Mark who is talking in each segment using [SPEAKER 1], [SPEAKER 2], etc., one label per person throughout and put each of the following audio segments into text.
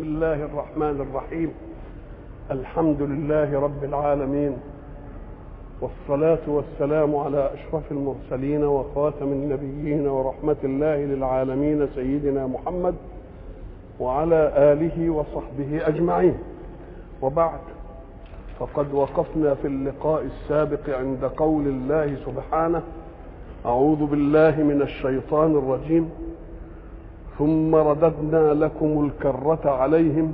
[SPEAKER 1] بسم الله الرحمن الرحيم الحمد لله رب العالمين والصلاة والسلام على أشرف المرسلين وخاتم النبيين ورحمة الله للعالمين سيدنا محمد وعلى آله وصحبه أجمعين وبعد فقد وقفنا في اللقاء السابق عند قول الله سبحانه أعوذ بالله من الشيطان الرجيم ثم رددنا لكم الكرة عليهم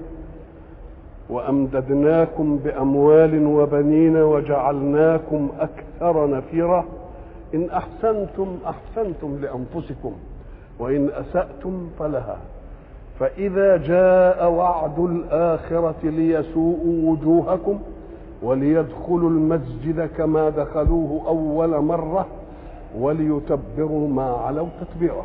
[SPEAKER 1] وأمددناكم بأموال وبنين وجعلناكم أكثر نفيرا إن أحسنتم أحسنتم لأنفسكم وإن أسأتم فلها فإذا جاء وعد الآخرة ليسوءوا وجوهكم وليدخلوا المسجد كما دخلوه أول مرة وليتبروا ما علوا تتبيرا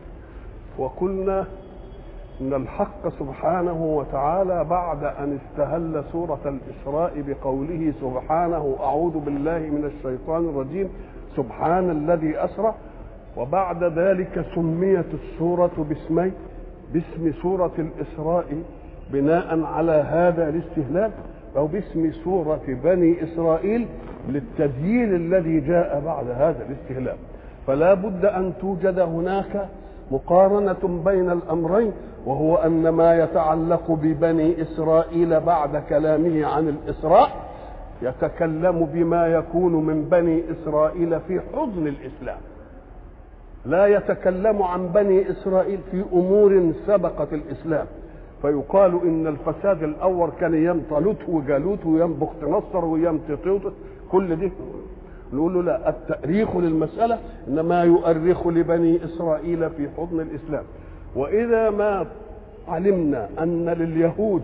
[SPEAKER 1] وقلنا ان الحق سبحانه وتعالى بعد ان استهل سوره الاسراء بقوله سبحانه اعوذ بالله من الشيطان الرجيم سبحان الذي اسرى وبعد ذلك سميت السوره باسمين باسم سوره الاسراء بناء على هذا الاستهلال او باسم سوره بني اسرائيل للتديين الذي جاء بعد هذا الاستهلال فلا بد ان توجد هناك مقارنة بين الأمرين وهو أن ما يتعلق ببني إسرائيل بعد كلامه عن الإسراء يتكلم بما يكون من بني إسرائيل في حضن الإسلام لا يتكلم عن بني إسرائيل في أمور سبقت الإسلام فيقال إن الفساد الأول كان أيام طالوت وجالوت وأيام بخت نصر وأيام تيطوط كل دي نقول له لا التأريخ للمسألة إنما يؤرخ لبني إسرائيل في حضن الإسلام وإذا ما علمنا أن لليهود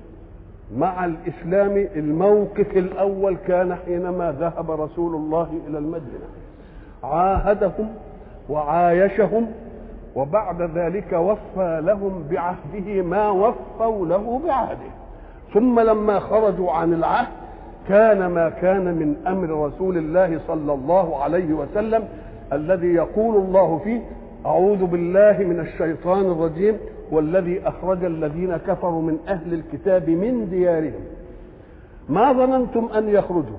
[SPEAKER 1] مع الإسلام الموقف الأول كان حينما ذهب رسول الله إلى المدينة عاهدهم وعايشهم وبعد ذلك وفى لهم بعهده ما وفوا له بعهده ثم لما خرجوا عن العهد كان ما كان من امر رسول الله صلى الله عليه وسلم الذي يقول الله فيه اعوذ بالله من الشيطان الرجيم والذي اخرج الذين كفروا من اهل الكتاب من ديارهم ما ظننتم ان يخرجوا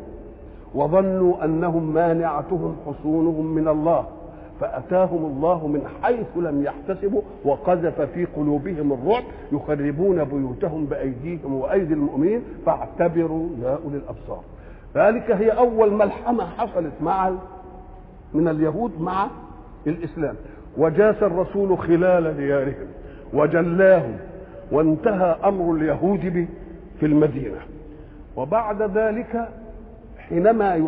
[SPEAKER 1] وظنوا انهم مانعتهم حصونهم من الله فاتاهم الله من حيث لم يحتسبوا وقذف في قلوبهم الرعب يخربون بيوتهم بايديهم وايدي المؤمنين فاعتبروا يا اولي الابصار ذلك هي اول ملحمه حصلت مع من اليهود مع الاسلام وجاس الرسول خلال ديارهم وجلاهم وانتهى امر اليهود في المدينه وبعد ذلك حينما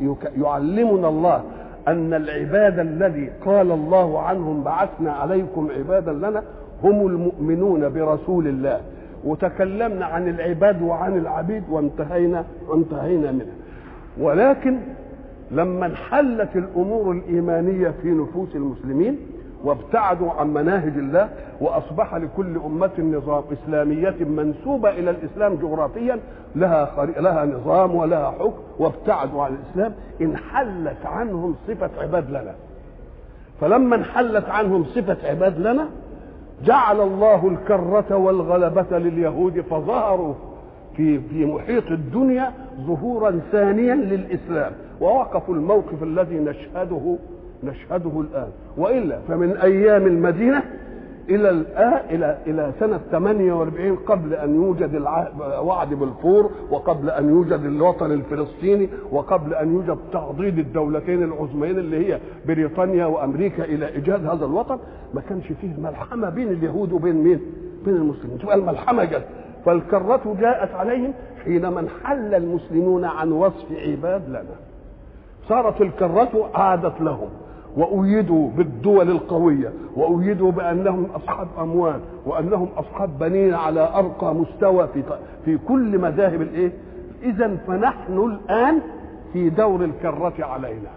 [SPEAKER 1] يعلمنا الله أن العباد الذي قال الله عنهم بعثنا عليكم عبادا لنا هم المؤمنون برسول الله وتكلمنا عن العباد وعن العبيد وانتهينا وانتهينا منها ولكن لما انحلت الامور الايمانيه في نفوس المسلمين وابتعدوا عن مناهج الله واصبح لكل امه نظام اسلاميه منسوبه الى الاسلام جغرافيا لها خري... لها نظام ولها حكم وابتعدوا عن الاسلام انحلت عنهم صفه عباد لنا فلما انحلت عنهم صفه عباد لنا جعل الله الكرة والغلبة لليهود فظهروا في في محيط الدنيا ظهورا ثانيا للإسلام ووقفوا الموقف الذي نشهده نشهده الآن وإلا فمن أيام المدينة إلى الآن إلى إلى سنة 48 قبل أن يوجد وعد بالفور وقبل أن يوجد الوطن الفلسطيني وقبل أن يوجد تعضيد الدولتين العظميين اللي هي بريطانيا وأمريكا إلى إيجاد هذا الوطن ما كانش فيه ملحمة بين اليهود وبين مين؟ بين المسلمين تبقى الملحمة جت فالكرة جاءت عليهم حينما انحل المسلمون عن وصف عباد لنا صارت الكرة عادت لهم وأيدوا بالدول القوية وأيدوا بأنهم أصحاب أموال وأنهم أصحاب بنين على أرقى مستوى في في كل مذاهب الإيه؟ إذا فنحن الآن في دور الكرة علينا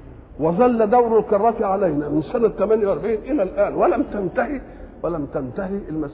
[SPEAKER 1] وظل دور الكرة علينا من سنة 48 إلى الآن ولم تنتهي ولم تنتهي المسألة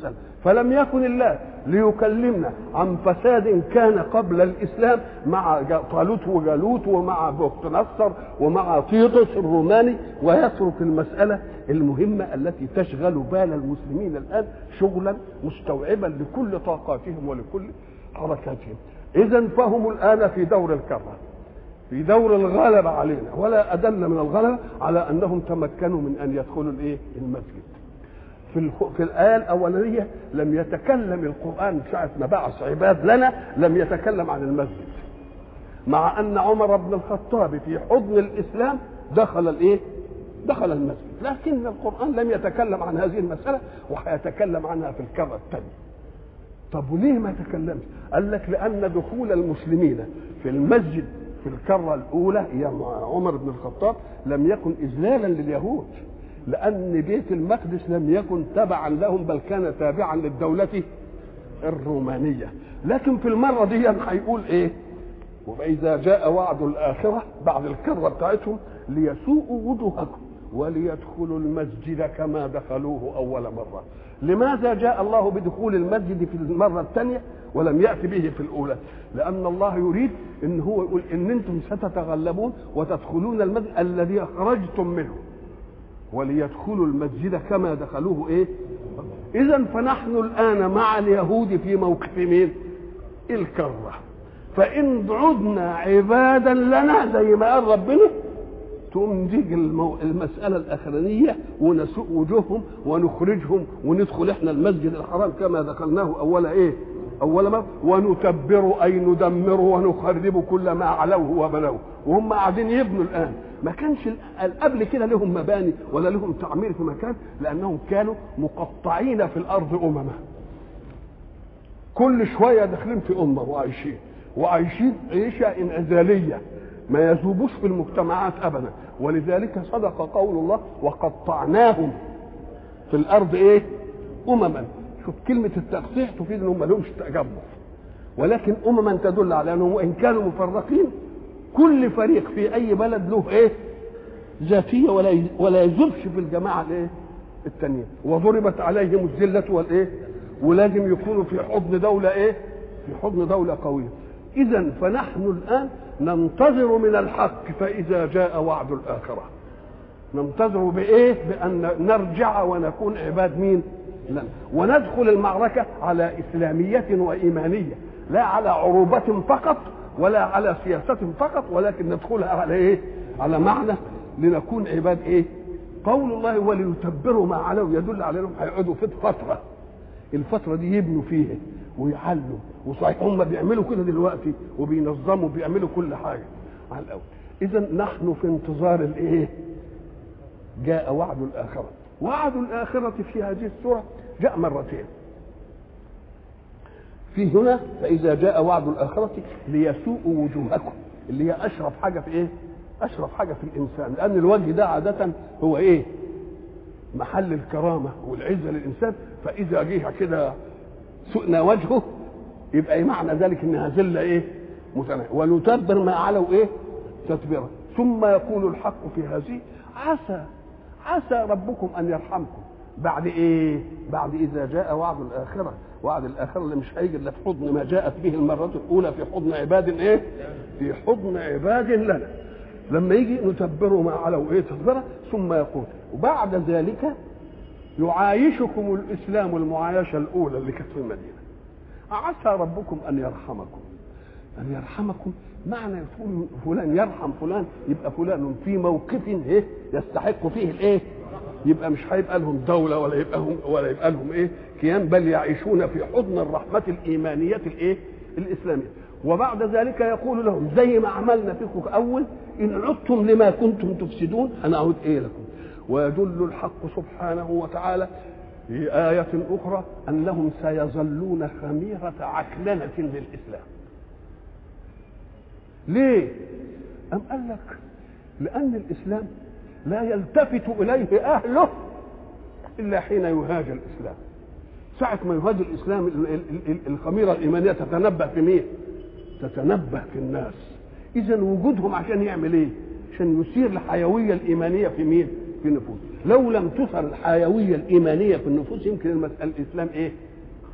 [SPEAKER 1] فلم يكن الله ليكلمنا عن فساد كان قبل الاسلام مع طالوت وجالوت ومع بخت نصر ومع طيطس الروماني ويترك المساله المهمه التي تشغل بال المسلمين الان شغلا مستوعبا لكل طاقاتهم ولكل حركاتهم اذا فهم الان في دور الكره في دور الغلبة علينا ولا أدل من الغلبة على أنهم تمكنوا من أن يدخلوا الإيه؟ المسجد في الخ... في الآية الأولانية لم يتكلم القرآن ساعة ما بعث عباد لنا لم يتكلم عن المسجد مع أن عمر بن الخطاب في حضن الإسلام دخل الإيه؟ دخل المسجد لكن القرآن لم يتكلم عن هذه المسألة وهيتكلم عنها في الكرة الثانية طب وليه ما تكلمش؟ قال لك لأن دخول المسلمين في المسجد في الكرة الأولى يا عمر بن الخطاب لم يكن إذلالا لليهود لأن بيت المقدس لم يكن تبعا لهم بل كان تابعا للدولة الرومانية لكن في المرة دي هيقول إيه وإذا جاء وعد الآخرة بعد الكرة بتاعتهم ليسوءوا وجوهكم وليدخلوا المسجد كما دخلوه أول مرة لماذا جاء الله بدخول المسجد في المرة الثانية ولم يأتي به في الأولى لأن الله يريد إن هو يقول إن أنتم ستتغلبون وتدخلون المسجد الذي أخرجتم منه وليدخلوا المسجد كما دخلوه إيه إذا فنحن الآن مع اليهود في موقف مين الكرة فإن عدنا عبادا لنا زي ما قال ربنا تقوم تيجي المو... المسألة الأخرانية ونسوء وجوههم ونخرجهم وندخل احنا المسجد الحرام كما دخلناه أول إيه؟ أول مرة ونتبر أي ندمر ونخرب كل ما علوه وبنوه وهم قاعدين يبنوا الآن ما كانش قبل كده لهم مباني ولا لهم تعمير في مكان لأنهم كانوا مقطعين في الأرض أمما كل شوية داخلين في أمة وعايشين وعايشين عيشة انعزالية ما يذوبوش في المجتمعات ابدا ولذلك صدق قول الله وقطعناهم في الارض ايه امما شوف كلمه التقطيع تفيد انهم ما لهمش تجمع ولكن امما تدل على انهم وان كانوا مفرقين كل فريق في اي بلد له ايه ذاتيه ولا ولا يذبش في الجماعه الايه التانية وضربت عليهم الذله والايه ولازم يكونوا في حضن دوله ايه في حضن دوله قويه اذا فنحن الان ننتظر من الحق فإذا جاء وعد الآخرة ننتظر بإيه بأن نرجع ونكون عباد مين لنا وندخل المعركة على إسلامية وإيمانية لا على عروبة فقط ولا على سياسة فقط ولكن ندخلها على إيه على معنى لنكون عباد إيه قول الله وليتبروا ما علوا يدل على انهم هيقعدوا في فتره الفتره دي يبنوا فيها ويعلوا وصحيح هم بيعملوا كده دلوقتي وبينظموا بيعملوا كل حاجه على الاول اذا نحن في انتظار الايه جاء وعد الاخره وعد الاخره في هذه السوره جاء مرتين في هنا فاذا جاء وعد الاخره ليسوءوا وجوهكم اللي هي اشرف حاجه في ايه اشرف حاجه في الانسان لان الوجه ده عاده هو ايه محل الكرامه والعزه للانسان فاذا جه كده سئنا وجهه يبقى معنى ذلك انها ذله ايه متناهيه ونتبر ما علوا ايه تتبيرا ثم يقول الحق في هذه عسى عسى ربكم ان يرحمكم بعد ايه بعد اذا جاء وعد الاخره وعد الاخره اللي مش هيجي الا في حضن ما جاءت به المره الاولى في حضن عباد ايه في حضن عباد لنا لما يجي نتبره ما علوا ايه تتبرا ثم يقول وبعد ذلك يعايشكم الاسلام المعايشه الاولى اللي كانت في المدينه عسى ربكم ان يرحمكم ان يرحمكم معنى فلان يرحم فلان يبقى فلان في موقف ايه يستحق فيه الايه يبقى مش هيبقى لهم دوله ولا يبقى هم ولا يبقى لهم ايه كيان بل يعيشون في حضن الرحمه الايمانيه الايه الاسلاميه وبعد ذلك يقول لهم زي ما عملنا فيكم اول ان عدتم لما كنتم تفسدون انا اعود ايه لكم ويدل الحق سبحانه وتعالى في آية أخرى أنهم سيظلون خميرة عكننة للإسلام ليه؟ أم قال لك لأن الإسلام لا يلتفت إليه أهله إلا حين يهاج الإسلام ساعة ما يهاج الإسلام الخميرة الإيمانية تتنبه في مين؟ تتنبه في الناس إذا وجودهم عشان يعمل إيه؟ عشان يثير الحيوية الإيمانية في مين؟ في النفوس لو لم تثر الحيوية الإيمانية في النفوس يمكن المسألة الإسلام إيه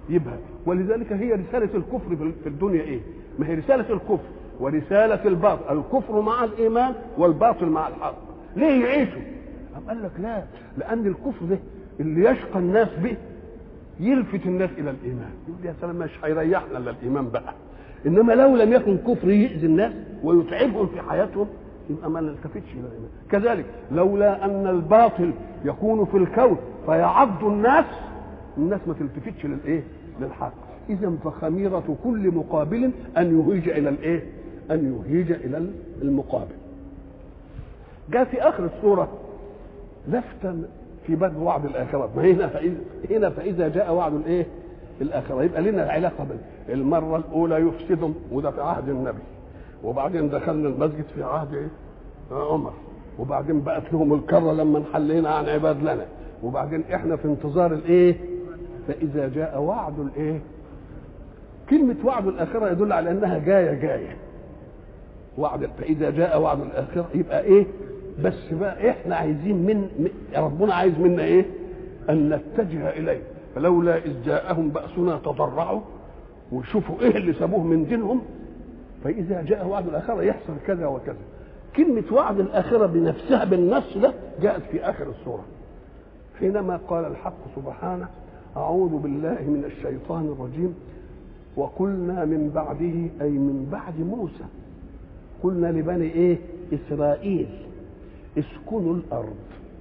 [SPEAKER 1] يبقى ولذلك هي رساله الكفر في الدنيا ايه ما هي رساله الكفر ورساله الباطل الكفر مع الايمان والباطل مع الحق ليه يعيشوا أم قال لك لا لان الكفر ده اللي يشقى الناس به يلفت الناس الى الايمان يقول يا سلام مش هيريحنا الا الايمان بقى انما لو لم يكن كفر يؤذي الناس ويتعبهم في حياتهم يبقى ما نلتفتش الى الايمان كذلك لولا ان الباطل يكون في الكون فيعض الناس الناس ما تلتفتش للايه للحق اذا فخميره كل مقابل ان يهيج الى الايه ان يهيج الى المقابل جاء في اخر السوره لفتا في باب وعد الاخره ما هنا فإذا هنا فاذا جاء وعد الايه الاخره يبقى لنا علاقه بين المره الاولى يفسدهم وده في عهد النبي وبعدين دخلنا المسجد في عهد ايه عمر وبعدين بقت لهم الكره لما انحلينا عن عباد لنا وبعدين احنا في انتظار الايه فاذا جاء وعد الايه كلمه وعد الاخره يدل على انها جايه جايه وعد فاذا جاء وعد الاخره يبقى ايه بس بقى احنا عايزين من ربنا عايز منا ايه ان نتجه اليه فلولا اذ جاءهم باسنا تضرعوا وشوفوا ايه اللي سابوه من دينهم فاذا جاء وعد الاخره يحصل كذا وكذا كلمه وعد الاخره بنفسها بالنص ده جاءت في اخر السوره حينما قال الحق سبحانه اعوذ بالله من الشيطان الرجيم وقلنا من بعده اي من بعد موسى قلنا لبني ايه اسرائيل اسكنوا الارض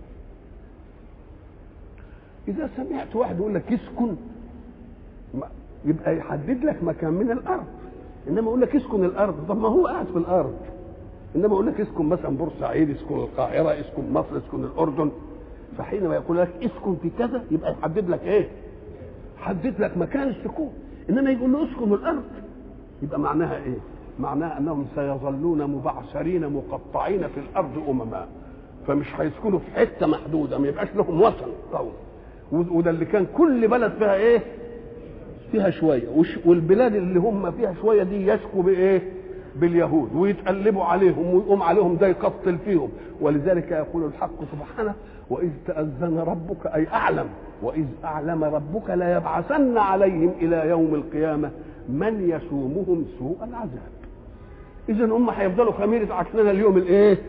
[SPEAKER 1] اذا سمعت واحد يقول لك اسكن يبقى يحدد لك مكان من الارض انما يقول لك اسكن الارض طب ما هو قاعد في الارض انما يقول لك اسكن مثلا بورسعيد اسكن القاهره اسكن مصر اسكن الاردن فحينما يقول لك اسكن في كذا يبقى يحدد لك ايه حدد لك مكان السكون انما يقول له اسكن الارض يبقى معناها ايه معناها انهم سيظلون مبعثرين مقطعين في الارض امما فمش هيسكنوا في حته محدوده ما يبقاش لهم وطن قوي وده اللي كان كل بلد فيها ايه فيها شويه والبلاد اللي هم فيها شويه دي يشكوا بايه باليهود ويتقلبوا عليهم ويقوم عليهم ده يقتل فيهم ولذلك يقول الحق سبحانه واذ تاذن ربك اي اعلم واذ اعلم ربك ليبعثن عليهم الى يوم القيامه من يسومهم سوء العذاب اذا هم هيفضلوا خميره عكننه اليوم الايه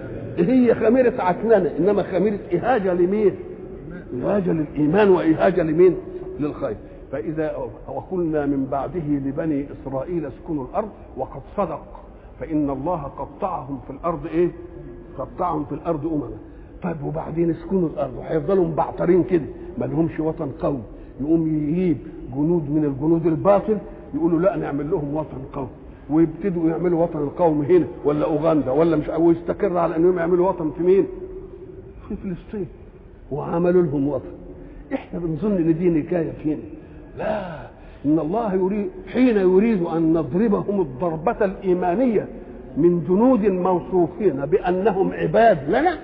[SPEAKER 1] هي خميره عكننه انما خميره اهاجه لمين اهاجه للايمان واهاجه لمين للخير فاذا وقلنا من بعده لبني اسرائيل اسكنوا الارض وقد صدق فان الله قطعهم في الارض ايه قطعهم في الارض امما طيب وبعدين اسكنوا الارض وهيفضلوا مبعترين كده ما لهمش وطن قوي يقوم يجيب جنود من الجنود الباطل يقولوا لا نعمل لهم وطن قوي ويبتدوا يعملوا وطن القوم هنا ولا اوغندا ولا مش ويستقر على انهم يعملوا وطن في مين؟ في فلسطين وعملوا لهم وطن احنا بنظن ان دي نكايه فينا لا ان الله يريد حين يريد ان نضربهم الضربه الايمانيه من جنود موصوفين بانهم عباد لنا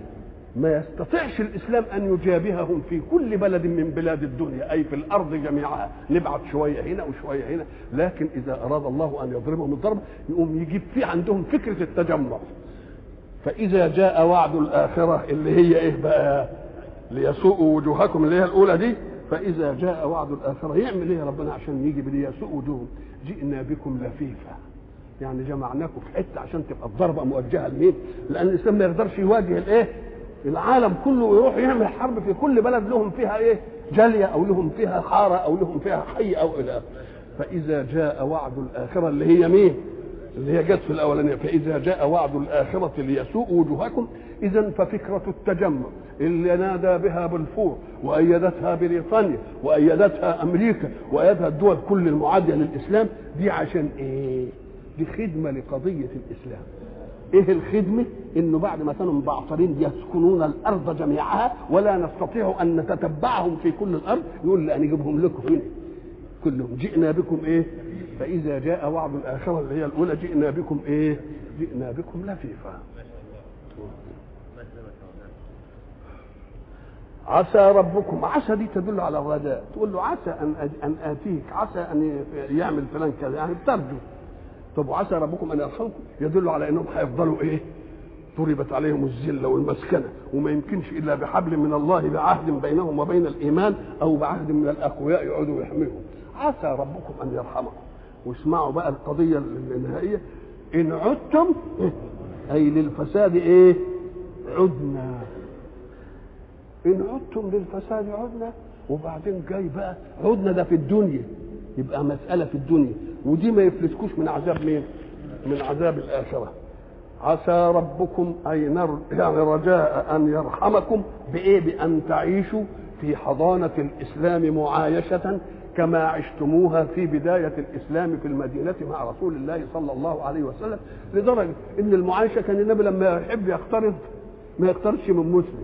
[SPEAKER 1] ما يستطيعش الاسلام ان يجابههم في كل بلد من بلاد الدنيا اي في الارض جميعها نبعث شويه هنا وشويه هنا لكن اذا اراد الله ان يضربهم الضرب يقوم يجيب في عندهم فكره التجمع فاذا جاء وعد الاخره اللي هي ايه بقى ليسوءوا وجوهكم اللي هي الاولى دي فاذا جاء وعد الاخره يعمل ايه ربنا عشان يجي ليسوء وجوههم جئنا بكم لفيفا يعني جمعناكم في حته عشان تبقى الضربه موجهه لمين؟ لان الاسلام ما يقدرش يواجه الايه؟ العالم كله ويروح يعمل حرب في كل بلد لهم فيها ايه؟ جاليه او لهم فيها حاره او لهم فيها حي او الى فاذا جاء وعد الاخره اللي هي مين؟ اللي هي جت في الاولانيه فاذا جاء وعد الاخره ليسوء وجوهكم اذا ففكره التجمع اللي نادى بها بلفور وايدتها بريطانيا وايدتها امريكا وايدتها الدول كل المعاديه للاسلام دي عشان ايه؟ دي خدمه لقضيه الاسلام. ايه الخدمه؟ انه بعد ما كانوا مبعثرين يسكنون الارض جميعها ولا نستطيع ان نتتبعهم في كل الارض يقول لا نجيبهم لكم هنا كلهم جئنا بكم ايه؟ فاذا جاء وعد الاخره اللي هي الاولى جئنا بكم ايه؟ جئنا بكم لفيفا. عسى ربكم عسى دي تدل على الرجاء تقول له عسى ان ان اتيك عسى ان يعمل فلان كذا يعني بترجو طب وعسى ربكم ان يرحمكم يدل على انهم هيفضلوا ايه ضربت عليهم الذله والمسكنه وما يمكنش الا بحبل من الله بعهد بينهم وبين الايمان او بعهد من الاقوياء يقعدوا يحميهم عسى ربكم ان يرحمكم واسمعوا بقى القضيه النهائيه ان عدتم اي للفساد ايه عدنا ان عدتم للفساد عدنا وبعدين جاي بقى عدنا ده في الدنيا يبقى مساله في الدنيا ودي ما يفلتكوش من عذاب مين من عذاب الاخره عسى ربكم اي نر يعني رجاء ان يرحمكم بايه بان تعيشوا في حضانه الاسلام معايشه كما عشتموها في بداية الإسلام في المدينة مع رسول الله صلى الله عليه وسلم لدرجة إن المعايشة كان النبي لما يحب يقترض ما يقترضش من مسلم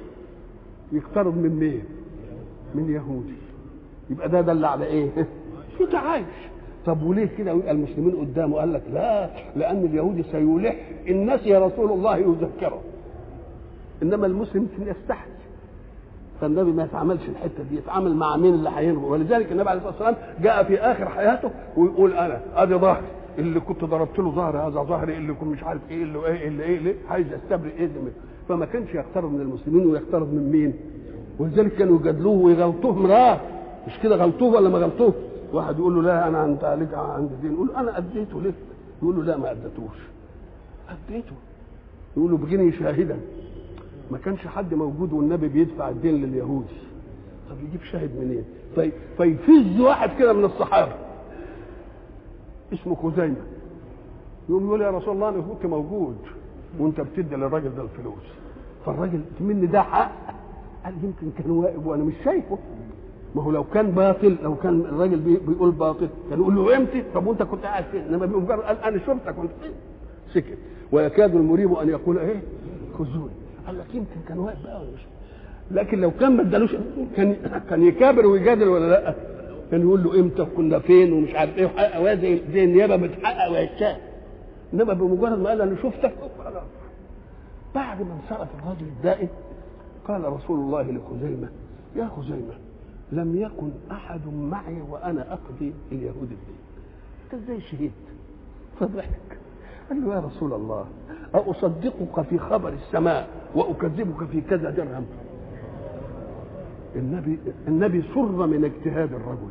[SPEAKER 1] يقترض من مين؟ من يهودي يبقى ده دل على إيه؟ في تعايش طب وليه كده ويبقى المسلمين قدامه قال لك لا لأن اليهودي سيلح إن نسي رسول الله يذكره إنما المسلم يستحي فالنبي ما يتعاملش الحته دي يتعامل مع مين اللي هينغم ولذلك النبي عليه الصلاه والسلام جاء في اخر حياته ويقول انا ادي ظهري اللي كنت ضربت له ظهري هذا ظهري اللي كنت مش عارف ايه اللي ايه اللي ايه, اللي عايز استبرئ ايه منه فما كانش يقترب من المسلمين ويقترب من مين ولذلك كانوا يجادلوه ويغلطوه مراه مش كده غلطوه ولا ما غلطوه واحد يقول له لا انا انت عليك عند دين يقول له انا اديته ليه يقول له لا ما اديتوش اديته يقول له بجني شاهدا ما كانش حد موجود والنبي بيدفع الدين لليهودي طب يجيب شاهد منين طيب فيفز واحد كده من الصحابه اسمه خزيمه يقوم يقول يا رسول الله انا كنت موجود وانت بتدي للراجل ده الفلوس فالراجل مني ده حق قال يمكن كان واقف وانا مش شايفه ما هو لو كان باطل لو كان الراجل بيقول باطل كان يقول له امتى طب وانت كنت قاعد فين انما بمجرد قال انا شفتك كنت فين سكت ويكاد المريب ان يقول ايه خذوني قال لك يمكن كان واقف بقى ولا مش لكن لو كان ما ادالوش كان كان يكابر ويجادل ولا لا كان يقول له امتى كنا فين ومش عارف ايه وحقق زي زي النيابه بتحقق وهي الشاهد انما بمجرد ما قال انا شفتك خلاص بعد ما انصرف الرجل الدائم قال رسول الله لخزيمه يا خزيمه لم يكن احد معي وانا اقضي اليهود الدين انت ازاي شهدت فضحك قال له يا رسول الله أصدقك في خبر السماء وأكذبك في كذا درهم النبي النبي سر من اجتهاد الرجل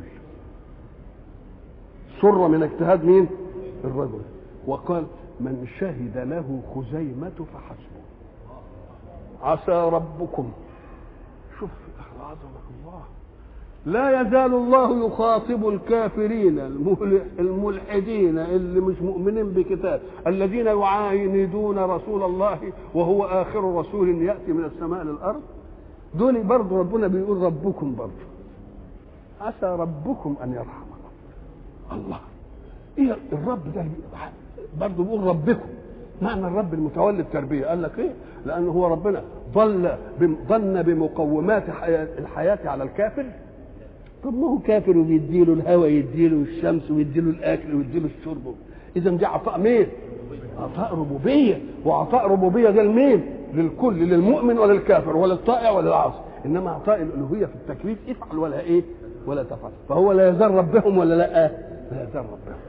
[SPEAKER 1] سر من اجتهاد مين الرجل وقال من شهد له خزيمة فحسبه عسى ربكم شوف عظمة الله لا يزال الله يخاطب الكافرين الملحدين اللي مش مؤمنين بكتاب الذين يعاندون رسول الله وهو اخر رسول ياتي من السماء للارض دول برضه ربنا بيقول ربكم برضه عسى ربكم ان يرحمكم الله ايه الرب ده برضه بيقول ربكم معنى الرب المتولي التربيه قال لك ايه لانه هو ربنا ظل ظن بمقومات الحياه على الكافر طب ما هو كافر وبيديله الهواء يديله الشمس ويديله الاكل ويديله الشرب اذا دي عطاء مين؟ عطاء ربوبيه وعطاء ربوبيه ده لمين؟ للكل للمؤمن وللكافر وللطائع وللعاصي انما عطاء الالوهيه في التكليف افعل ولا ايه؟ ولا تفعل فهو لا يزال ربهم ولا لا؟ لا يزال ربهم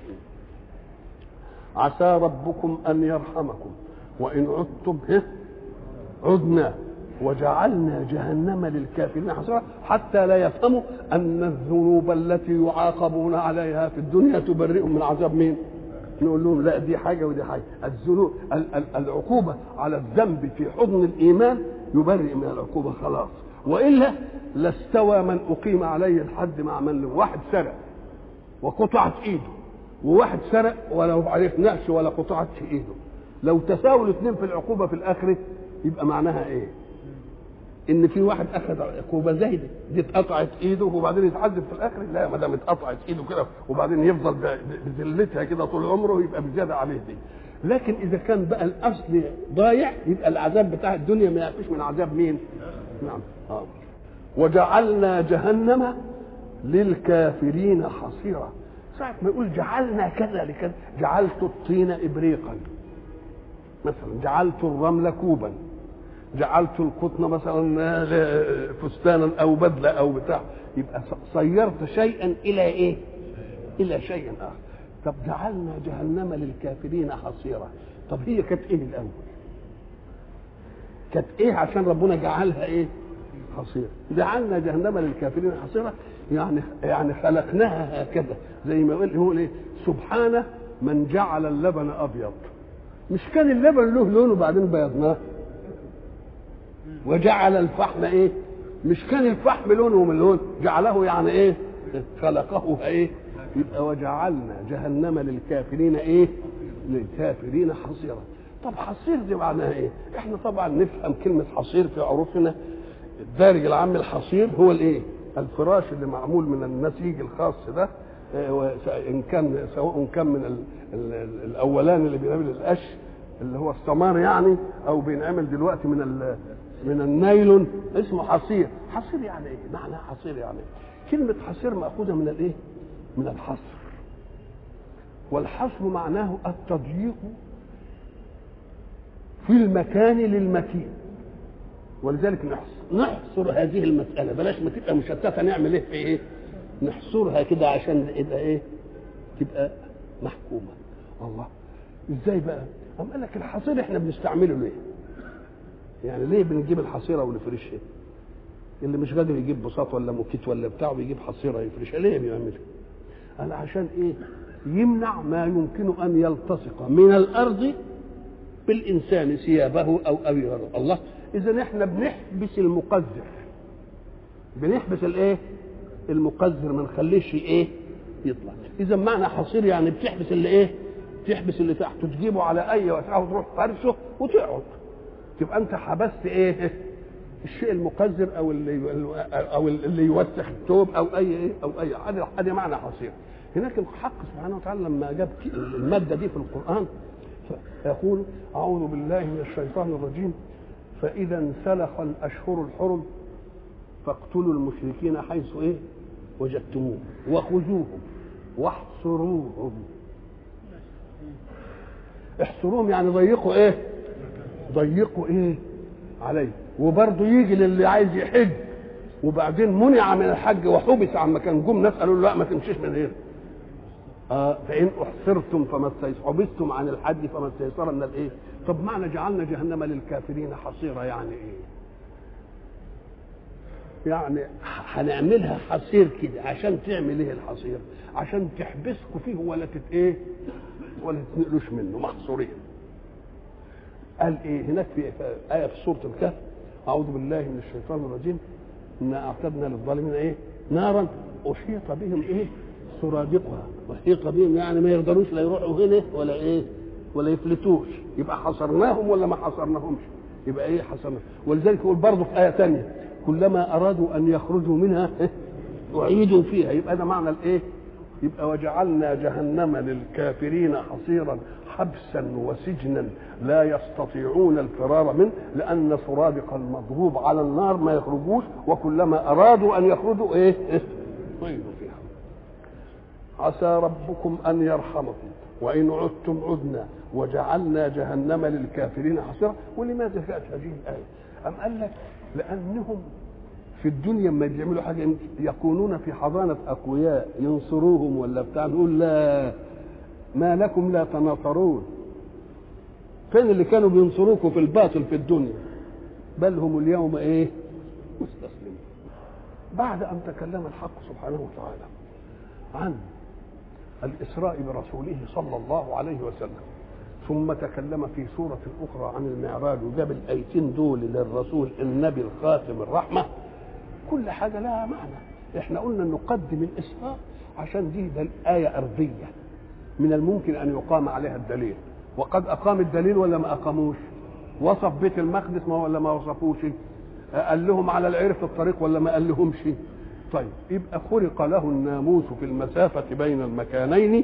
[SPEAKER 1] عسى ربكم ان يرحمكم وان عدتم عدنا وجعلنا جهنم للكافرين حصيرا حتى لا يفهموا ان الذنوب التي يعاقبون عليها في الدنيا تبرئهم من عذاب مين؟ نقول لهم لا دي حاجه ودي حاجه الذنوب العقوبه على الذنب في حضن الايمان يبرئ من العقوبه خلاص والا لاستوى من اقيم عليه الحد مع من واحد سرق وقطعت ايده وواحد سرق ولا عليه نقش ولا قطعت ايده لو تساووا الاثنين في العقوبه في الاخره يبقى معناها ايه؟ ان في واحد اخذ عقوبه زايده دي اتقطعت ايده وبعدين يتعذب في الاخر لا ما دام اتقطعت ايده كده وبعدين يفضل بذلتها كده طول عمره يبقى بزياده عليه دي لكن اذا كان بقى الاصل ضايع يبقى العذاب بتاع الدنيا ما يعفيش من عذاب مين؟ نعم آه. وجعلنا جهنم للكافرين حصيرا ساعة ما يقول جعلنا كذا لكذا جعلت الطين ابريقا مثلا جعلت الرمل كوبا جعلت القطن مثلا فستانا او بدله او بتاع يبقى صيرت شيئا الى ايه؟ الى شيء اخر طب جعلنا جهنم للكافرين حصيرا طب هي كانت ايه الاول؟ كانت ايه عشان ربنا جعلها ايه حصيرة جعلنا جهنم للكافرين حصيرة يعني يعني خلقناها هكذا زي ما يقول يقول ايه سبحانه من جعل اللبن ابيض مش كان اللبن له لون وبعدين بيضناه وجعل الفحم ايه مش كان الفحم لونه من لون جعله يعني ايه خلقه ايه يبقى وجعلنا جهنم للكافرين ايه للكافرين حصيرا طب حصير دي معناها ايه احنا طبعا نفهم كلمه حصير في عروفنا الدارج العام الحصير هو الايه الفراش اللي معمول من النسيج الخاص ده ان كان سواء كان من ال ال ال الاولاني اللي بينعمل القش اللي هو السمار يعني او بينعمل دلوقتي من من النايلون اسمه حصير حصير يعني ايه معنى حصير يعني إيه؟ كلمه حصير ماخوذه من الايه من الحصر والحصر معناه التضييق في المكان للمكين ولذلك نحصر, نحصر هذه المسألة بلاش ما تبقى مشتتة نعمل ايه في ايه نحصرها كده عشان يبقى ايه تبقى محكومة الله ازاي بقى أم قال لك الحصير احنا بنستعمله ليه يعني ليه بنجيب الحصيرة ونفرشها اللي مش قادر يجيب بساط ولا موكيت ولا بتاع بيجيب حصيرة يفرشها ليه بيعملها قال عشان ايه يمنع ما يمكن ان يلتصق من الارض بالانسان ثيابه او او غيره الله اذا احنا بنحبس المقذر بنحبس الايه المقذر ما نخليش ايه يطلع اذا معنى حصير يعني بتحبس اللي ايه تحبس اللي تحته تجيبه على اي وسعه وتروح فرشه وتقعد تبقى انت حبست ايه الشيء المقذر او اللي او اللي يوسخ الثوب او اي ايه او اي هذا هذا معنى حصير هناك الحق سبحانه وتعالى لما جاب الماده دي في القران يقول اعوذ بالله من الشيطان الرجيم فاذا انسلخ الاشهر الحرم فاقتلوا المشركين حيث ايه وجدتموهم وخذوهم واحصروهم احصروهم يعني ضيقوا ايه ضيقوا ايه عليه وبرضه يجي للي عايز يحج وبعدين منع من الحج وحبس عن مكان جم ناس قالوا له لا ما تمشيش من هنا آه فإن أحصرتم فما حبستم عن الحج فما استيسر من الإيه؟ طب معنى جعلنا جهنم للكافرين حصيرة يعني إيه؟ يعني هنعملها حصير كده عشان تعمل ايه الحصير؟ عشان تحبسكم فيه ولا تت ايه؟ ولا تتنقلوش منه محصورين. قال ايه هناك في آية في سورة الكهف أعوذ بالله من الشيطان الرجيم إنا أعتدنا للظالمين إيه؟ نارا أحيط بهم إيه؟ سرادقها وحيط بهم يعني ما يقدروش لا يروحوا هنا ولا ايه ولا يفلتوش يبقى حصرناهم ولا ما حصرناهمش يبقى ايه حصرنا ولذلك يقول برضه في ايه ثانيه كلما ارادوا ان يخرجوا منها اعيدوا فيها يبقى ده معنى الايه يبقى وجعلنا جهنم للكافرين حصيرا حبسا وسجنا لا يستطيعون الفرار منه لان سرادق المضروب على النار ما يخرجوش وكلما ارادوا ان يخرجوا ايه, إيه؟ اعيدوا فيها عسى ربكم ان يرحمكم وان عدتم عدنا وجعلنا جهنم للكافرين حصيرا ولماذا جاءت هذه الايه؟ ام قال لك لانهم في الدنيا لما بيعملوا حاجه يكونون في حضانه اقوياء ينصروهم ولا بتاع نقول لا ما لكم لا تناصرون فين اللي كانوا بينصروكم في الباطل في الدنيا بل هم اليوم ايه مستسلمون بعد ان تكلم الحق سبحانه وتعالى عن الإسراء برسوله صلى الله عليه وسلم ثم تكلم في سورة أخرى عن المعراج وجاب الآيتين دول للرسول النبي الخاتم الرحمة كل حاجة لها معنى احنا قلنا نقدم الإسراء عشان دي ده الآية أرضية من الممكن أن يقام عليها الدليل وقد أقام الدليل ولا ما أقاموش وصف بيت المقدس ما ولا ما وصفوش قال لهم على العير في الطريق ولا ما قال لهمش طيب يبقى خرق له الناموس في المسافة بين المكانين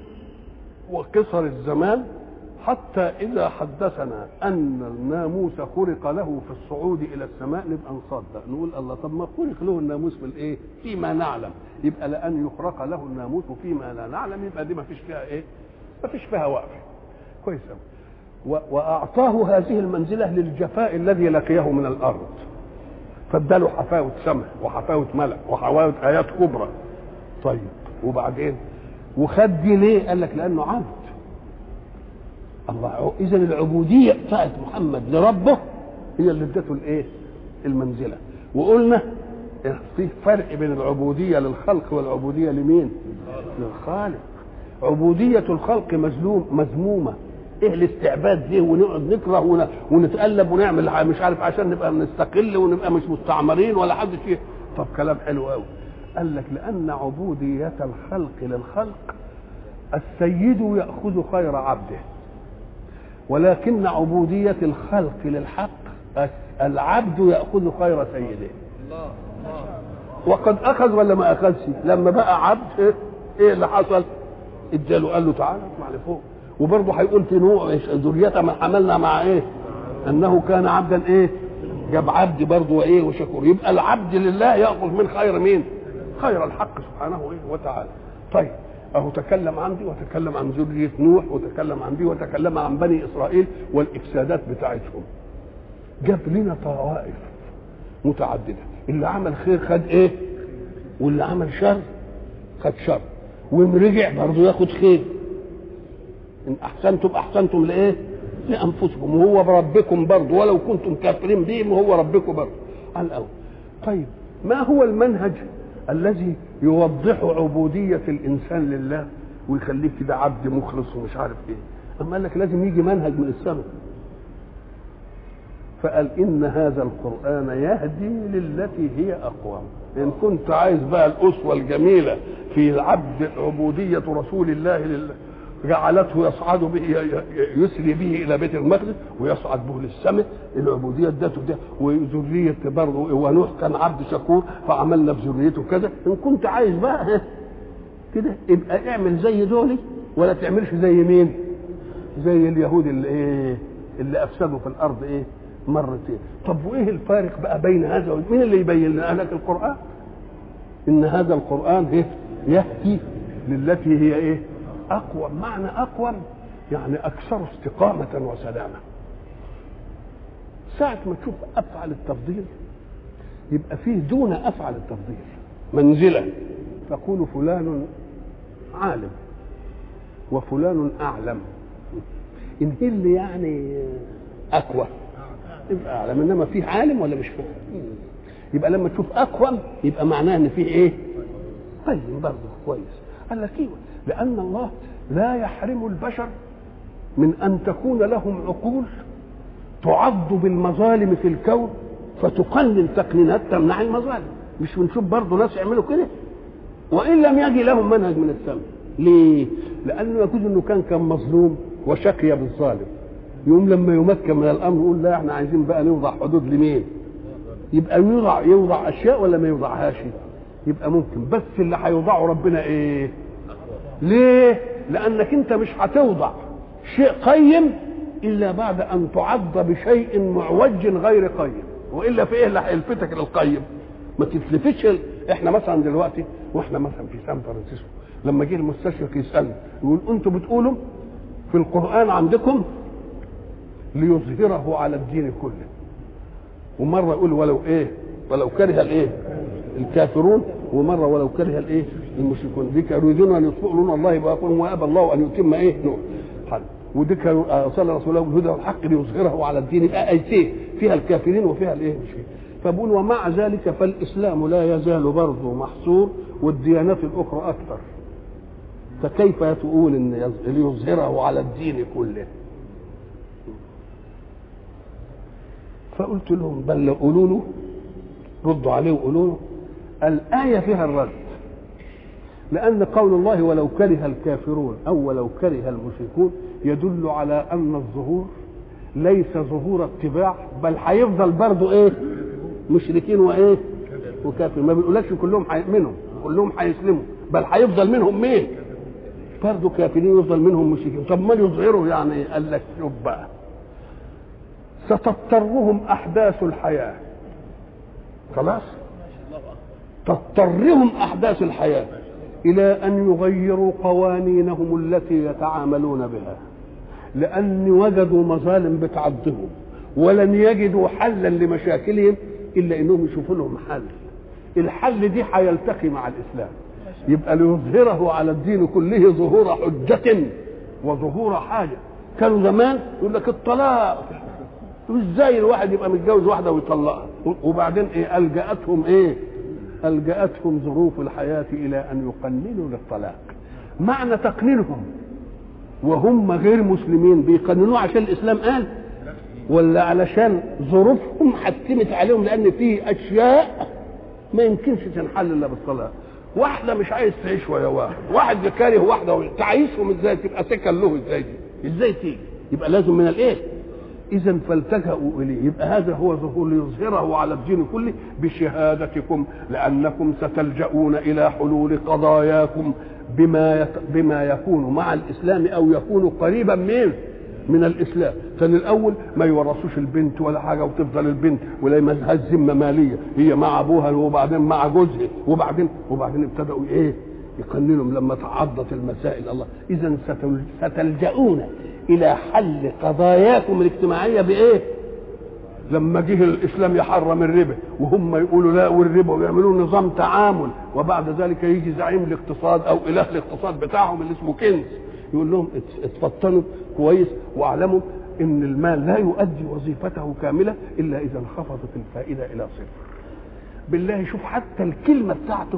[SPEAKER 1] وقصر الزمان حتى إذا حدثنا أن الناموس خرق له في الصعود إلى السماء نبقى نصدق نقول الله طب ما خرق له الناموس في الإيه؟ فيما نعلم يبقى لأن يخرق له الناموس فيما لا نعلم يبقى دي ما فيش فيها إيه؟ ما فيش فيها وقف كويس أوي وأعطاه هذه المنزلة للجفاء الذي لقيه من الأرض فاداله حفاوة سمع وحفاوة ملك وحفاوة آيات كبرى طيب وبعدين وخد دي ليه؟ قال لك لأنه عبد الله إذا العبودية بتاعت محمد لربه هي اللي ادته الايه المنزله وقلنا في فرق بين العبوديه للخلق والعبوديه لمين للخالق عبوديه الخلق مظلوم مذمومه ايه الاستعباد دي ونقعد نكره ونتقلب ونعمل مش عارف عشان نبقى نستقل ونبقى مش مستعمرين ولا حد شيء طب كلام حلو قوي قال لك لان عبوديه الخلق للخلق السيد ياخذ خير عبده ولكن عبوديه الخلق للحق العبد ياخذ خير سيده وقد اخذ ولا ما اخذش لما بقى عبد ايه اللي حصل اداله قال له تعالى اطلع لفوق وبرضه هيقول في نوع ذريته ما حملنا مع ايه انه كان عبدا ايه جاب عبد برضه وايه وشكور يبقى العبد لله ياخذ من خير مين خير الحق سبحانه ايه وتعالى طيب اهو تكلم عن دي وتكلم عن ذريه نوح وتكلم عن دي وتكلم عن بني اسرائيل والافسادات بتاعتهم جاب لنا طوائف متعدده اللي عمل خير خد ايه واللي عمل شر خد شر وان رجع برضه ياخد خير ان احسنتم احسنتم لايه لانفسكم وهو بربكم برضه ولو كنتم كافرين به وهو ربكم برضه على الاول طيب ما هو المنهج الذي يوضح عبودية الإنسان لله ويخليه كده عبد مخلص ومش عارف إيه أما قال لك لازم يجي منهج من السماء فقال إن هذا القرآن يهدي للتي هي أقوم إن كنت عايز بقى الأسوة الجميلة في العبد عبودية رسول الله لله جعلته يصعد به يسري به الى بيت المقدس ويصعد به للسماء العبوديه ادته ده وذريه برضه ونوح كان عبد شكور فعملنا في ذريته كذا ان كنت عايز بقى كده يبقى اعمل زي دولي ولا تعملش زي مين؟ زي اليهود اللي ايه؟ اللي افسدوا في الارض ايه؟ مرتين طب وايه الفارق بقى بين هذا ومين مين اللي يبين لنا لك القران؟ ان هذا القران ايه؟ يهدي للتي هي ايه؟ أقوم معنى أقوم يعني أكثر استقامة وسلامة ساعة ما تشوف أفعل التفضيل يبقى فيه دون أفعل التفضيل منزلة تقول فلان عالم وفلان أعلم إن هي اللي يعني أقوى يبقى أعلم إنما فيه عالم ولا مش فيه يبقى لما تشوف أقوم يبقى معناه إن فيه إيه؟ قيم برضه كويس قال لك ايوه لان الله لا يحرم البشر من ان تكون لهم عقول تعض بالمظالم في الكون فتقنن تقنينات تمنع المظالم مش بنشوف برضه ناس يعملوا كده وان لم يجي لهم منهج من السماء ليه؟ لانه يجوز انه كان كان مظلوم وشقي بالظالم يقوم لما يمكن من الامر يقول لا احنا عايزين بقى نوضع حدود لمين؟ يبقى يوضع يوضع اشياء ولا ما يوضعهاش؟ يبقى ممكن بس اللي هيوضعه ربنا ايه ليه لانك انت مش هتوضع شيء قيم الا بعد ان تعض بشيء معوج غير قيم والا في ايه اللي هيلفتك للقيم ما تتلفتش احنا مثلا دلوقتي واحنا مثلا في سان فرانسيسكو لما جه المستشرق يسالني يقول انتوا بتقولوا في القران عندكم ليظهره على الدين كله ومره يقول ولو ايه ولو كره الايه الكافرون ومره ولو كره الايه المشركون دي كانوا يريدون ان يطفئوا نور الله باقوالهم وابى الله ان يتم ايه نور حل ودي كانوا ارسل رسوله بالهدى والحق ليظهره على الدين يبقى ايتين فيها الكافرين وفيها الايه المشركين فبقول ومع ذلك فالاسلام لا يزال برضه محصور والديانات الاخرى اكثر فكيف تقول ان ليظهره على الدين كله فقلت لهم بل قولوا له ردوا عليه وقولوا له الآية فيها الرد لأن قول الله ولو كره الكافرون أو ولو كره المشركون يدل على أن الظهور ليس ظهور اتباع بل هيفضل برضه إيه مشركين وإيه وكافر ما بيقولكش كلهم هيؤمنوا كلهم هيسلموا بل هيفضل منهم مين برضه كافرين يفضل منهم مشركين طب ما يظهروا يعني قال لك شوف بقى ستضطرهم أحداث الحياة خلاص تضطرهم احداث الحياه الى ان يغيروا قوانينهم التي يتعاملون بها لان وجدوا مظالم بتعضهم ولن يجدوا حلا لمشاكلهم الا انهم يشوفوا لهم حل الحل دي هيلتقي مع الاسلام يبقى ليظهره على الدين كله ظهور حجة وظهور حاجة كانوا زمان يقول لك الطلاق ازاي الواحد يبقى متجوز واحده ويطلقها وبعدين ايه الجاتهم ايه الجاتهم ظروف الحياه الى ان يقننوا للطلاق معنى تقنينهم وهم غير مسلمين بيقننوه عشان الاسلام قال ولا علشان ظروفهم حتمت عليهم لان في اشياء ما يمكنش تنحل الا بالطلاق واحده مش عايز تعيش ويا واحد واحد كاره واحده تعيشهم ازاي تبقى سكن له ازاي دي ازاي تيجي يبقى لازم من الايه اذا فالتجأوا اليه يبقى هذا هو ظهور ليظهره على الدين كله بشهادتكم لانكم ستلجؤون الى حلول قضاياكم بما يت... بما يكون مع الاسلام او يكون قريبا منه من الاسلام كان الاول ما يورثوش البنت ولا حاجه وتفضل البنت ولا ملهاش ذمه ماليه هي مع ابوها وبعدين مع جوزها وبعدين وبعدين ابتدأوا ايه يقننوا لما تعضت المسائل الله اذا ستلجؤون الى حل قضاياكم الاجتماعيه بايه لما جه الاسلام يحرم الربا وهم يقولوا لا والربا ويعملوا نظام تعامل وبعد ذلك يجي زعيم الاقتصاد او اله الاقتصاد بتاعهم اللي اسمه كنز يقول لهم اتفطنوا كويس واعلموا ان المال لا يؤدي وظيفته كامله الا اذا انخفضت الفائده الى صفر بالله شوف حتى الكلمه بتاعته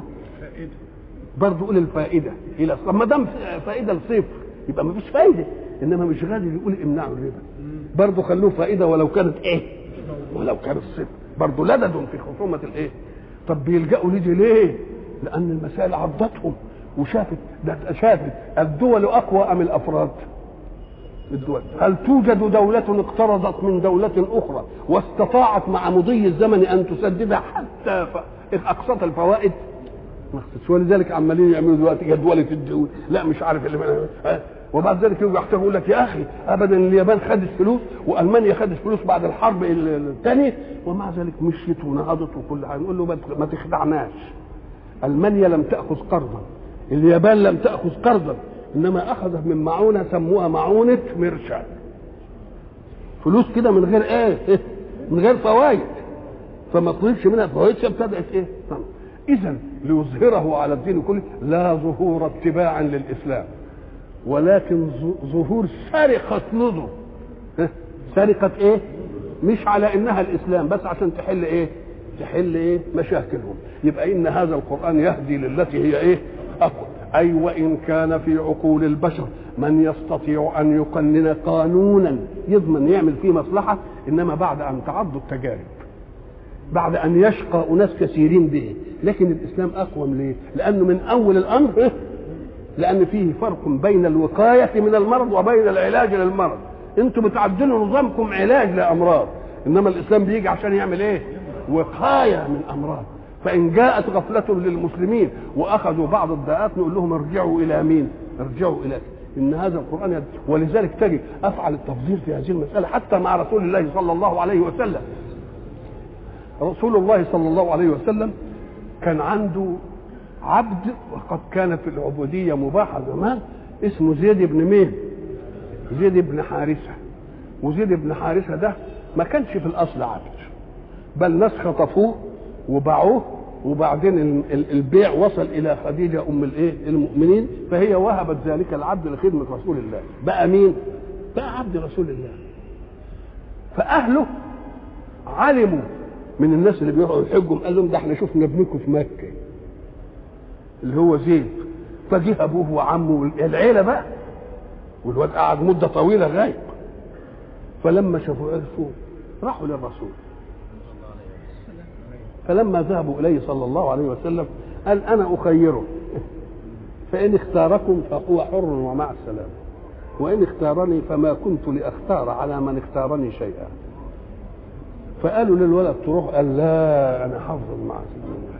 [SPEAKER 1] برضه قول الفائده الى صفر ما دام فائده لصفر يبقى ما فيش فايده انما مش غادر يقول امنعوا الربا برضه خلوه فائده ولو كانت ايه ولو كانت صفر برضه لدد في خصومه الايه طب بيلجأوا لدي ليه لان المسائل عضتهم وشافت ده شافت الدول اقوى ام الافراد الدول هل توجد دولة اقترضت من دولة أخرى واستطاعت مع مضي الزمن أن تسددها حتى أقساط الفوائد ولذلك عمالين يعملوا دلوقتي جدولة الدول لا مش عارف اللي وبعد ذلك يجوا يحتاجوا يقول لك يا اخي ابدا اليابان خدت فلوس والمانيا خدت فلوس بعد الحرب الثانيه ومع ذلك مشيت ونهضت وكل حاجه نقول له ما تخدعناش المانيا لم تاخذ قرضا اليابان لم تاخذ قرضا انما اخذت من معونه سموها معونه مرشد فلوس كده من غير ايه من غير فوائد فما طلبش منها فوائد ابتدات ايه اذا ليظهره على الدين كله لا ظهور اتباع للاسلام ولكن ظهور سرقة نظر سرقة ايه مش على انها الاسلام بس عشان تحل ايه تحل ايه مشاكلهم يبقى ان هذا القرآن يهدي للتي هي ايه اقوى اي وان كان في عقول البشر من يستطيع ان يقنن قانونا يضمن يعمل فيه مصلحة انما بعد ان تعض التجارب بعد ان يشقى اناس كثيرين به لكن الاسلام اقوم ليه لانه من اول الامر لان فيه فرق بين الوقايه من المرض وبين العلاج للمرض انتم بتعدلوا نظامكم علاج لامراض انما الاسلام بيجي عشان يعمل ايه وقايه من امراض فان جاءت غفله للمسلمين واخذوا بعض الداءات نقول لهم ارجعوا الى مين ارجعوا الى ان هذا القران يد... ولذلك تجد افعل التفضيل في هذه المساله حتى مع رسول الله صلى الله عليه وسلم رسول الله صلى الله عليه وسلم كان عنده عبد وقد كانت العبوديه مباحه زمان اسمه زيد بن مين زيد بن حارثه وزيد بن حارثه ده ما كانش في الاصل عبد بل ناس خطفوه وباعوه وبعدين البيع وصل الى خديجه ام الايه المؤمنين فهي وهبت ذلك العبد لخدمه رسول الله بقى مين بقى عبد رسول الله فاهله علموا من الناس اللي بيروحوا يحجوا قال لهم ده احنا شفنا ابنكم في مكه اللي هو زيد فجه ابوه وعمه العيله بقى والواد قعد مده طويله غايب فلما شافوا عرفوا راحوا للرسول فلما ذهبوا اليه صلى الله عليه وسلم قال انا اخيره فان اختاركم فهو حر ومع السلامه وان اختارني فما كنت لاختار على من اختارني شيئا فقالوا للولد تروح قال لا انا حافظ مع سيدنا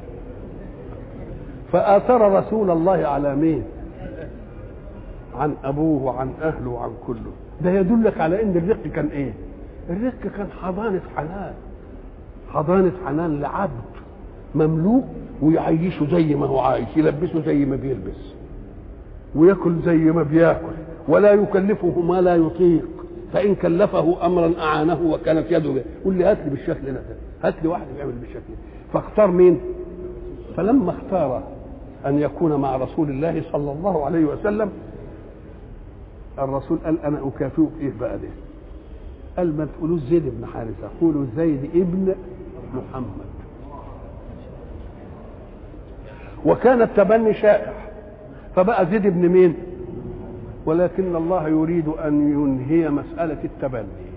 [SPEAKER 1] فآثر رسول الله على مين عن أبوه وعن أهله وعن كله ده يدلك على إن الرق كان إيه الرق كان حضانة حنان حضانة حنان لعبد مملوك ويعيشه زي ما هو عايش يلبسه زي ما بيلبس وياكل زي ما بياكل ولا يكلفه ما لا يطيق فإن كلفه أمرا أعانه وكانت يده به قول لي هات لي بالشكل ده هات لي واحد بيعمل بالشكل فاختار مين فلما اختار أن يكون مع رسول الله صلى الله عليه وسلم الرسول قال أنا أكافئك إيه بقى ده قال ما تقولوش زيد بن حارثة قولوا زيد ابن محمد وكان التبني شائع فبقى زيد ابن مين ولكن الله يريد أن ينهي مسألة التبني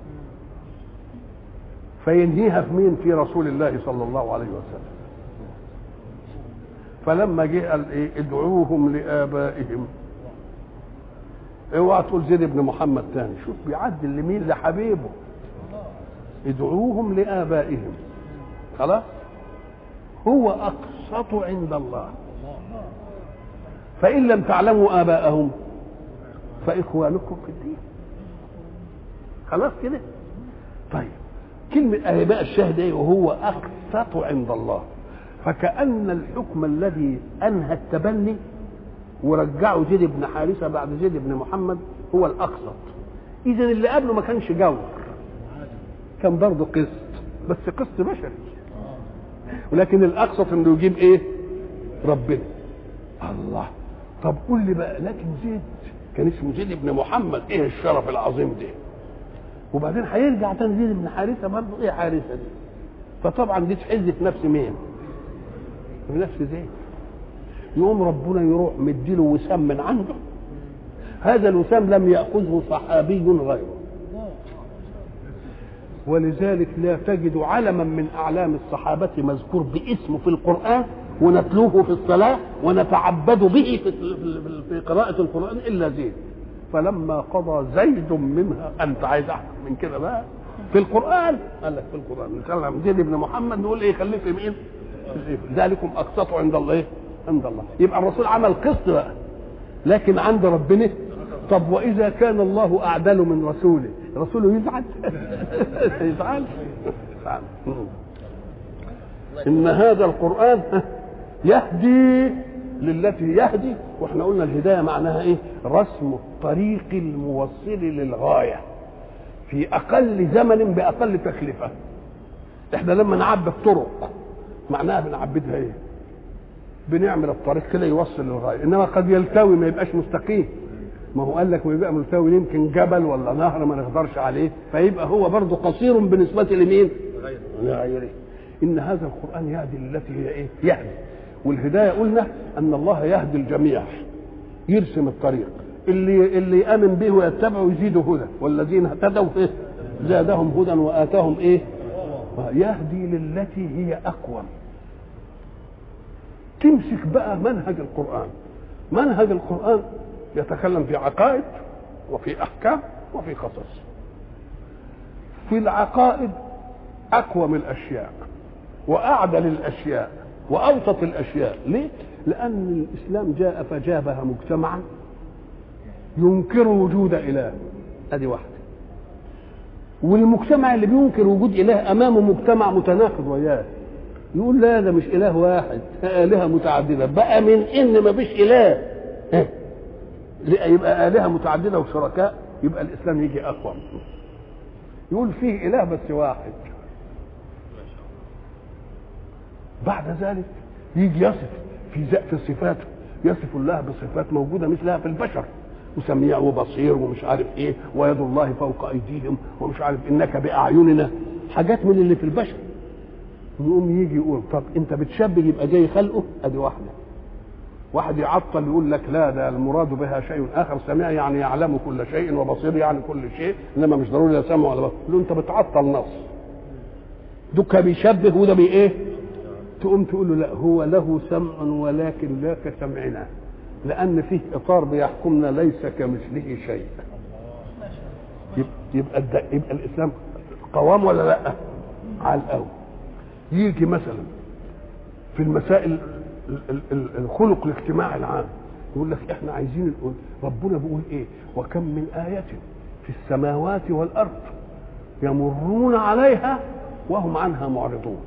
[SPEAKER 1] فينهيها في مين في رسول الله صلى الله عليه وسلم فلما جه قال ايه ادعوهم لآبائهم اوعى تقول زيد بن محمد تاني شوف بيعدل لمين لحبيبه ادعوهم لآبائهم خلاص هو أقسط عند الله فإن لم تعلموا آباءهم فإخوانكم في الدين خلاص كده طيب كلمة آباء الشاهد ايه وهو أقسط عند الله فكأن الحكم الذي أنهى التبني ورجعوا زيد بن حارثة بعد زيد بن محمد هو الأقسط إذا اللي قبله ما كانش جور كان برضه قسط بس قسط بشري ولكن الأقسط إنه يجيب إيه؟ ربنا الله طب قول لي بقى لكن زيد كان اسمه زيد بن محمد إيه الشرف العظيم ده؟ وبعدين هيرجع تاني زيد بن حارثة برضه إيه حارثة دي؟ فطبعا دي تحز في نفس مين؟ في نفس زيد يقوم ربنا يروح مديله وسام من عنده هذا الوسام لم يأخذه صحابي غيره ولذلك لا تجد علما من أعلام الصحابة مذكور باسمه في القرآن ونتلوه في الصلاة ونتعبد به في, في قراءة القرآن إلا زيد فلما قضى زيد منها أنت عايز أحسن من كده بقى في القرآن قال لك في القرآن نتكلم زيد بن محمد نقول إيه خليه في مين؟ ذلكم أقسطوا عند الله إيه؟ عند الله يبقى الرسول عمل قسط بقى لكن عند ربنا طب واذا كان الله اعدل من رسوله رسوله يزعل يزعل ان هذا القران يهدي للتي يهدي واحنا قلنا الهدايه معناها ايه رسم الطريق الموصل للغايه في اقل زمن باقل تكلفه احنا لما نعبد طرق معناها بنعبدها ايه بنعمل الطريق كده يوصل للغايه انما قد يلتوي ما يبقاش مستقيم ما هو قال لك ويبقى ملتوي يمكن جبل ولا نهر ما نقدرش عليه فيبقى هو برضه قصير بالنسبه لمين؟ لغيره ان هذا القران يهدي للتي هي ايه؟ يهدي والهدايه قلنا ان الله يهدي الجميع يرسم الطريق اللي اللي يامن به ويتبعه يزيده هدى والذين اهتدوا فيه زادهم هدى واتاهم ايه؟ يهدي للتي هي اقوم تمسك بقى منهج القرآن منهج القرآن يتكلم في عقائد وفي أحكام وفي قصص في العقائد أقوم الأشياء وأعدل الأشياء وأوسط الأشياء ليه؟ لأن الإسلام جاء فجابها مجتمعا ينكر وجود إله هذه واحدة والمجتمع اللي بينكر وجود إله أمامه مجتمع متناقض وياه يقول لا ده مش اله واحد الهه متعدده بقى من ان ما فيش اله يبقى الهه متعدده وشركاء يبقى الاسلام يجي اقوى يقول فيه اله بس واحد بعد ذلك يجي يصف في في صفاته يصف الله بصفات موجوده مثلها في البشر وسميع وبصير ومش عارف ايه ويد الله فوق ايديهم ومش عارف انك باعيننا حاجات من اللي في البشر يقوم يجي يقول طب انت بتشبه يبقى جاي خلقه ادي واحده واحد يعطل يقول لك لا ده المراد بها شيء اخر سميع يعني يعلم كل شيء وبصير يعني كل شيء انما مش ضروري لا سمع ولا بصر له انت بتعطل نص دوكا بيشبه وده بي ايه تقوم تقول له لا هو له سمع ولكن لا كسمعنا لان فيه اطار بيحكمنا ليس كمثله شيء يبقى يبقى, يبقى الاسلام قوام ولا لا على الاول يجي مثلا في المسائل الخلق الاجتماعي العام يقول لك احنا عايزين نقول ربنا بيقول ايه وكم من آية في السماوات والأرض يمرون عليها وهم عنها معرضون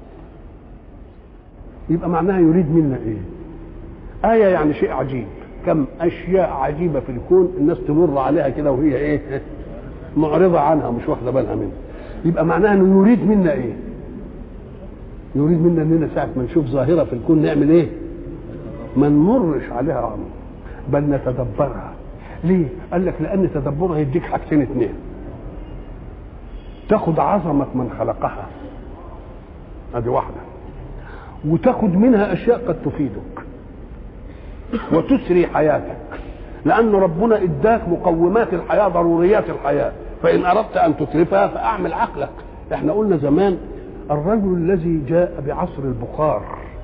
[SPEAKER 1] يبقى معناها يريد منا ايه آية يعني شيء عجيب كم أشياء عجيبة في الكون الناس تمر عليها كده وهي ايه معرضة عنها مش واخدة بالها منها يبقى معناها انه يريد منا ايه يريد منا اننا ساعه ما نشوف ظاهره في الكون نعمل ايه؟ ما نمرش عليها عمر بل نتدبرها ليه؟ قال لك لان تدبرها يديك حاجتين اثنين تاخد عظمة من خلقها ادي واحدة وتاخد منها اشياء قد تفيدك وتسري حياتك لأن ربنا اداك مقومات الحياة ضروريات الحياة فإن أردت أن تترفها فأعمل عقلك احنا قلنا زمان الرجل الذي جاء بعصر البخار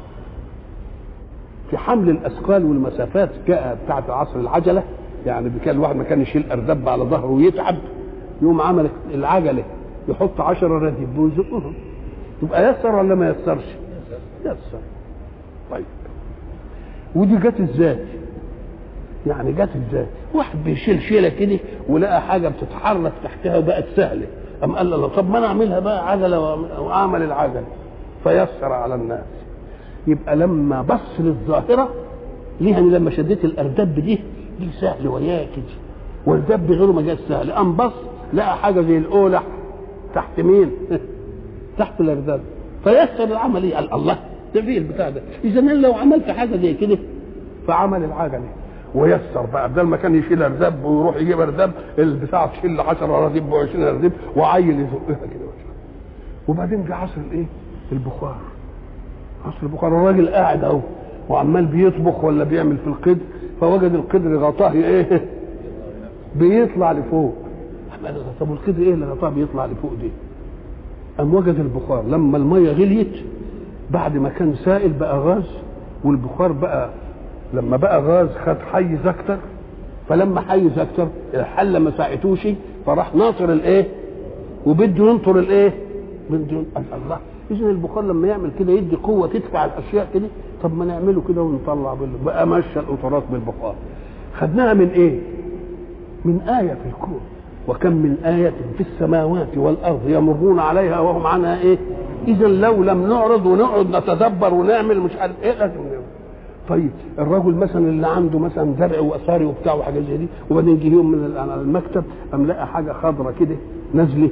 [SPEAKER 1] في حمل الأثقال والمسافات جاء بتاعة عصر العجلة يعني كان الواحد ما كان يشيل أردب على ظهره ويتعب يقوم عمل العجلة يحط عشرة رديب ويزقهم يبقى يسر ولا ما يسرش؟ يسر طيب ودي جت ازاي؟ يعني جت ازاي؟ واحد بيشيل شيله كده ولقى حاجه بتتحرك تحتها وبقت سهله قام قال له طب ما انا اعملها بقى عجله واعمل العجله فيسر على الناس يبقى لما بص للظاهره ليها لما شديت الاردب دي دي سهل وياه كده والدب غيره ما جاش سهل قام بص لقى حاجه زي الاولح تحت مين؟ تحت الاردب فيسر العمليه قال الله ده فيه البتاع ده اذا انا لو عملت حاجه زي كده فعمل العجله ويسر بقى بدل ما كان يشيل ردب ويروح يجيب ردب البتاع تشيل 10 رديب و20 رديب وعيل يزقها كده وبعدين جه عصر الايه؟ البخار عصر البخار الراجل قاعد اهو وعمال بيطبخ ولا بيعمل في القدر فوجد القدر غطاه ايه؟ بيطلع لفوق طب والقدر ايه اللي غطاه بيطلع لفوق دي؟ قام وجد البخار لما الميه غليت بعد ما كان سائل بقى غاز والبخار بقى لما بقى غاز خد حيز اكتر فلما حيز اكتر الحله ما ساعتوش فراح ناطر الايه وبده ينطر الايه بده الله اذا البخار لما يعمل كده يدي قوه تدفع الاشياء كده طب ما نعمله كده ونطلع بال... بقى مشى القطارات بالبخار خدناها من ايه من آية في الكون وكم من آية في السماوات والأرض يمرون عليها وهم عنها إيه؟ إذا لو لم نعرض ونقعد نتدبر ونعمل مش عارف إيه لازم نعمل. طيب الرجل مثلا اللي عنده مثلا زرع واثاري وبتاع وحاجات زي دي وبعدين جه يوم من المكتب قام لقى حاجه خضره كده نازله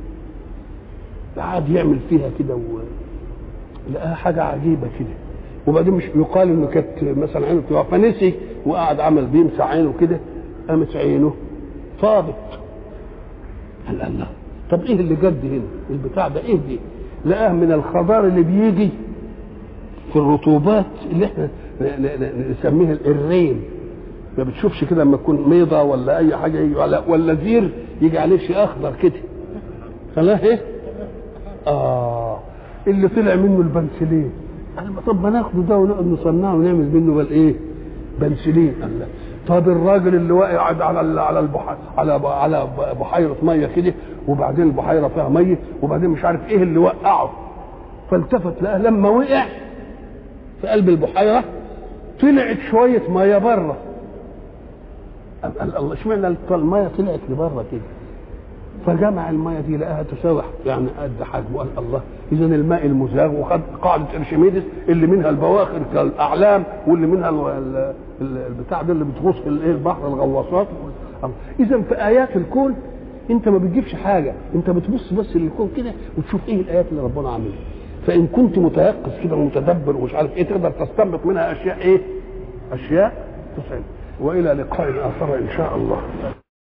[SPEAKER 1] قعد يعمل فيها كده و... لقاها حاجه عجيبه كده وبعدين مش يقال انه كانت مثلا عينه بتوع فنسي وقعد عمل بيمسح عينه كده قامت عينه طابت قال الله طب ايه اللي جد هنا البتاع ده ايه دي لقاه من الخضار اللي بيجي في الرطوبات اللي احنا نسميها الرين ما بتشوفش كده لما تكون ميضه ولا اي حاجه يجي على ولا زير يجي عليه شيء اخضر كده خلاه ايه؟ اه اللي طلع منه البنسلين قال طب ما ناخده ده ونقعد نصنعه ونعمل منه بل ايه؟ بنسلين قال لا طب الراجل اللي واقع على على البحيره على على بحيره ميه كده وبعدين البحيره فيها ميه وبعدين مش عارف ايه اللي وقعه فالتفت لقاه لما وقع في قلب البحيره طلعت شويه ميه بره قال الله اشمعنى الميه طلعت لبره كده فجمع الميه دي لقاها تساوي يعني قد حجمه قال الله اذا الماء المزاغ وخد قاعده ارشميدس اللي منها البواخر كالاعلام واللي منها البتاع ده اللي بتغوص في الايه البحر الغواصات اذا في ايات الكون انت ما بتجيبش حاجه انت بتبص بس للكون كده وتشوف ايه الايات اللي ربنا عاملها فان كنت متيقظ كده ومتدبر ومش عارف ايه تقدر تستنبط منها اشياء ايه اشياء تسعد والى لقاء اخر ان شاء الله